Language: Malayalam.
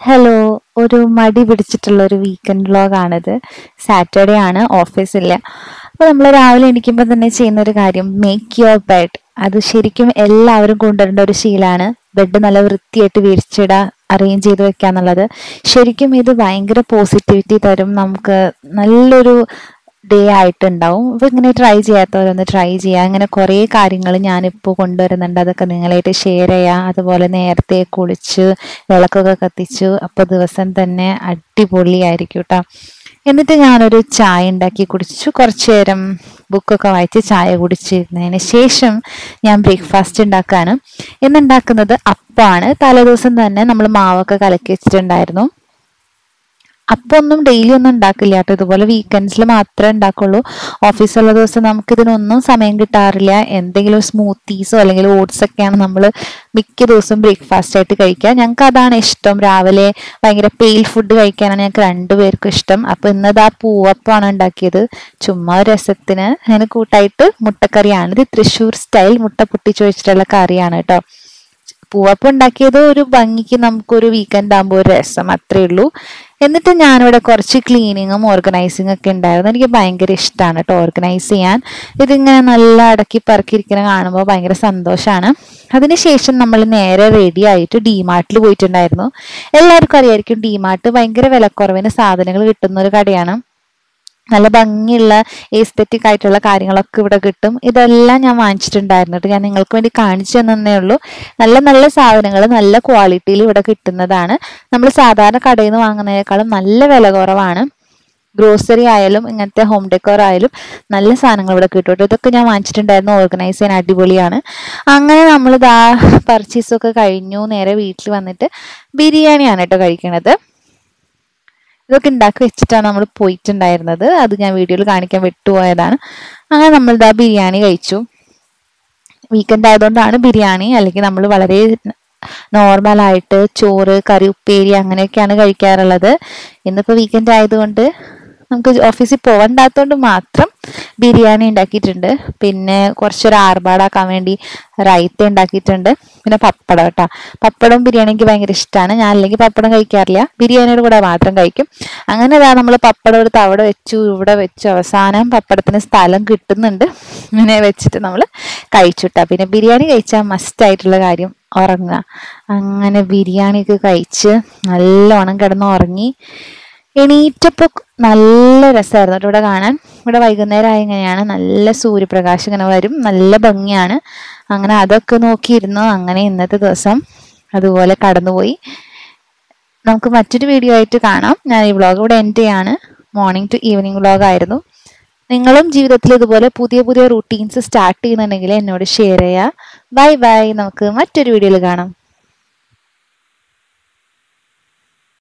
ഹലോ ഒരു മടി പിടിച്ചിട്ടുള്ള ഒരു വീക്കെൻഡ് വ്ളോഗാണിത് സാറ്റർഡേ ആണ് ഓഫീസില്ല അപ്പോൾ നമ്മൾ രാവിലെ എണീക്കുമ്പോൾ തന്നെ ചെയ്യുന്ന ഒരു കാര്യം മേക്ക് യുവർ ബെഡ് അത് ശരിക്കും എല്ലാവരും കൊണ്ടുവരേണ്ട ഒരു ശീലമാണ് ബെഡ് നല്ല വൃത്തിയായിട്ട് വിരിച്ചിടുക അറേഞ്ച് ചെയ്ത് വെക്കുക എന്നുള്ളത് ശരിക്കും ഇത് ഭയങ്കര പോസിറ്റിവിറ്റി തരും നമുക്ക് നല്ലൊരു ഡേ ആയിട്ടുണ്ടാവും അപ്പോൾ ഇങ്ങനെ ട്രൈ ചെയ്യാത്തവരൊന്ന് ട്രൈ ചെയ്യുക അങ്ങനെ കുറേ കാര്യങ്ങൾ ഞാനിപ്പോൾ കൊണ്ടുവരുന്നുണ്ട് അതൊക്കെ നിങ്ങളായിട്ട് ഷെയർ ചെയ്യുക അതുപോലെ നേരത്തെ കുളിച്ച് വിളക്കൊക്കെ കത്തിച്ചു അപ്പോൾ ദിവസം തന്നെ അടിപൊളിയായിരിക്കും കേട്ടോ എന്നിട്ട് ഞാനൊരു ചായ ഉണ്ടാക്കി കുടിച്ചു കുറച്ച് നേരം ബുക്കൊക്കെ വായിച്ച് ചായ കുടിച്ചിരുന്നതിന് ശേഷം ഞാൻ ബ്രേക്ക്ഫാസ്റ്റ് ഉണ്ടാക്കാനും ഇന്നുണ്ടാക്കുന്നത് അപ്പമാണ് തലേദിവസം തന്നെ നമ്മൾ മാവൊക്കെ കലക്കി വെച്ചിട്ടുണ്ടായിരുന്നു അപ്പം ഒന്നും ഡെയിലി ഒന്നും ഉണ്ടാക്കില്ല കേട്ടോ ഇതുപോലെ വീക്കെൻഡ്സിൽ മാത്രമേ ഉണ്ടാക്കുള്ളൂ ഓഫീസുള്ള ദിവസം നമുക്ക് ഇതിനൊന്നും സമയം കിട്ടാറില്ല എന്തെങ്കിലും സ്മൂത്തീസോ അല്ലെങ്കിൽ ഓട്സ് ഒക്കെയാണ് നമ്മൾ മിക്ക ദിവസവും ബ്രേക്ക്ഫാസ്റ്റ് ആയിട്ട് കഴിക്കുക ഞങ്ങൾക്ക് അതാണ് ഇഷ്ടം രാവിലെ ഭയങ്കര പെയിൽ ഫുഡ് കഴിക്കാനാണ് ഞങ്ങൾക്ക് രണ്ടുപേർക്കും ഇഷ്ടം അപ്പൊ ഇന്നത് ആ പൂവപ്പമാണ് ഉണ്ടാക്കിയത് ചുമ്മാ ഒരു രസത്തിന് അതിന് കൂട്ടായിട്ട് മുട്ടക്കറിയാണ് ഇത് തൃശ്ശൂർ സ്റ്റൈൽ മുട്ട പൊട്ടിച്ചൊഴിച്ചിട്ടുള്ള കറിയാണ് കേട്ടോ പൂവപ്പം ഉണ്ടാക്കിയത് ഒരു ഭംഗിക്ക് നമുക്കൊരു വീക്കെൻഡ് ആകുമ്പോൾ ഒരു രസം അത്രേ ഉള്ളൂ എന്നിട്ട് ഞാനിവിടെ കുറച്ച് ക്ലീനിങ്ങും ഓർഗനൈസിങ് ഒക്കെ ഉണ്ടായിരുന്നു എനിക്ക് ഭയങ്കര ഇഷ്ടമാണ് കേട്ടോ ഓർഗനൈസ് ചെയ്യാൻ ഇതിങ്ങനെ നല്ല അടക്കി പറക്കിയിരിക്കുന്ന കാണുമ്പോൾ ഭയങ്കര സന്തോഷമാണ് അതിനുശേഷം നമ്മൾ നേരെ റെഡി ആയിട്ട് ഡിമാർട്ടിൽ പോയിട്ടുണ്ടായിരുന്നു എല്ലാവർക്കും അറിയായിരിക്കും ഡിമാർട്ട് ഭയങ്കര വിലക്കുറവിന് സാധനങ്ങൾ കിട്ടുന്ന ഒരു കടയാണ് നല്ല ഭംഗിയുള്ള എസ്തെറ്റിക് ആയിട്ടുള്ള കാര്യങ്ങളൊക്കെ ഇവിടെ കിട്ടും ഇതെല്ലാം ഞാൻ വാങ്ങിച്ചിട്ടുണ്ടായിരുന്നു കേട്ടോ ഞാൻ നിങ്ങൾക്ക് വേണ്ടി കാണിച്ചു തന്നേ ഉള്ളൂ നല്ല നല്ല സാധനങ്ങൾ നല്ല ക്വാളിറ്റിയിൽ ഇവിടെ കിട്ടുന്നതാണ് നമ്മൾ സാധാരണ കടയിൽ നിന്ന് വാങ്ങുന്നതിനേക്കാളും നല്ല വില കുറവാണ് ഗ്രോസറി ആയാലും ഇങ്ങനത്തെ ഹോം ഡെക്കോർ ആയാലും നല്ല സാധനങ്ങൾ ഇവിടെ കിട്ടും കേട്ടോ ഇതൊക്കെ ഞാൻ വാങ്ങിച്ചിട്ടുണ്ടായിരുന്നു ഓർഗനൈസ് ചെയ്യാൻ അടിപൊളിയാണ് അങ്ങനെ നമ്മൾ ഇതാ പർച്ചേസൊക്കെ കഴിഞ്ഞു നേരെ വീട്ടിൽ വന്നിട്ട് ബിരിയാണിയാണ് കേട്ടോ കഴിക്കണത് ഇതൊക്കെ ഉണ്ടാക്കി വെച്ചിട്ടാണ് നമ്മൾ പോയിട്ടുണ്ടായിരുന്നത് അത് ഞാൻ വീഡിയോയിൽ കാണിക്കാൻ വിട്ടുപോയതാണ് അങ്ങനെ നമ്മൾ ഇതാ ബിരിയാണി കഴിച്ചു വീക്കെൻഡ് ആയതുകൊണ്ടാണ് ബിരിയാണി അല്ലെങ്കിൽ നമ്മൾ വളരെ നോർമലായിട്ട് ചോറ് കറി ഉപ്പേരി അങ്ങനെയൊക്കെയാണ് കഴിക്കാറുള്ളത് ഇന്നിപ്പോൾ വീക്കെൻഡ് ആയതുകൊണ്ട് നമുക്ക് ഓഫീസിൽ പോകണ്ടാത്തതുകൊണ്ട് മാത്രം ബിരിയാണി ഉണ്ടാക്കിയിട്ടുണ്ട് പിന്നെ കുറച്ചൊരു ആർഭാടാക്കാൻ വേണ്ടി റൈത്ത ഉണ്ടാക്കിയിട്ടുണ്ട് പിന്നെ പപ്പടം കേട്ടോ പപ്പടവും ബിരിയാണി എനിക്ക് ഭയങ്കര ഇഷ്ടമാണ് ഞാൻ അല്ലെങ്കിൽ പപ്പടം കഴിക്കാറില്ല ബിരിയാണിയുടെ കൂടെ മാത്രം കഴിക്കും അങ്ങനെ ഇതാ നമ്മൾ പപ്പടം എടുത്ത് അവിടെ വെച്ചു ഇവിടെ വെച്ചു അവസാനം പപ്പടത്തിന് സ്ഥലം കിട്ടുന്നുണ്ട് ഇങ്ങനെ വെച്ചിട്ട് നമ്മൾ കഴിച്ചുട്ടാ പിന്നെ ബിരിയാണി കഴിച്ചാൽ മസ്റ്റ് ആയിട്ടുള്ള കാര്യം ഉറങ്ങുക അങ്ങനെ ബിരിയാണിയൊക്കെ കഴിച്ച് നല്ലോണം കിടന്ന് ഉറങ്ങി എണീറ്റപ്പോൾ നല്ല രസമായിരുന്നു കേട്ടോ ഇവിടെ കാണാൻ ഇവിടെ വൈകുന്നേരം ആയി ഇങ്ങനെയാണ് നല്ല സൂര്യപ്രകാശം ഇങ്ങനെ വരും നല്ല ഭംഗിയാണ് അങ്ങനെ അതൊക്കെ നോക്കിയിരുന്നു അങ്ങനെ ഇന്നത്തെ ദിവസം അതുപോലെ കടന്നുപോയി നമുക്ക് മറ്റൊരു വീഡിയോ ആയിട്ട് കാണാം ഞാൻ ഈ വ്ളോഗ് ഇവിടെ എൻഡ് ചെയ്യാണ് മോർണിംഗ് ടു ഈവനിങ് വ്ളോഗ് ആയിരുന്നു നിങ്ങളും ജീവിതത്തിൽ ഇതുപോലെ പുതിയ പുതിയ റൂട്ടീൻസ് സ്റ്റാർട്ട് ചെയ്യുന്നുണ്ടെങ്കിൽ എന്നോട് ഷെയർ ചെയ്യുക ബൈ ബൈ നമുക്ക് മറ്റൊരു വീഡിയോയിൽ കാണാം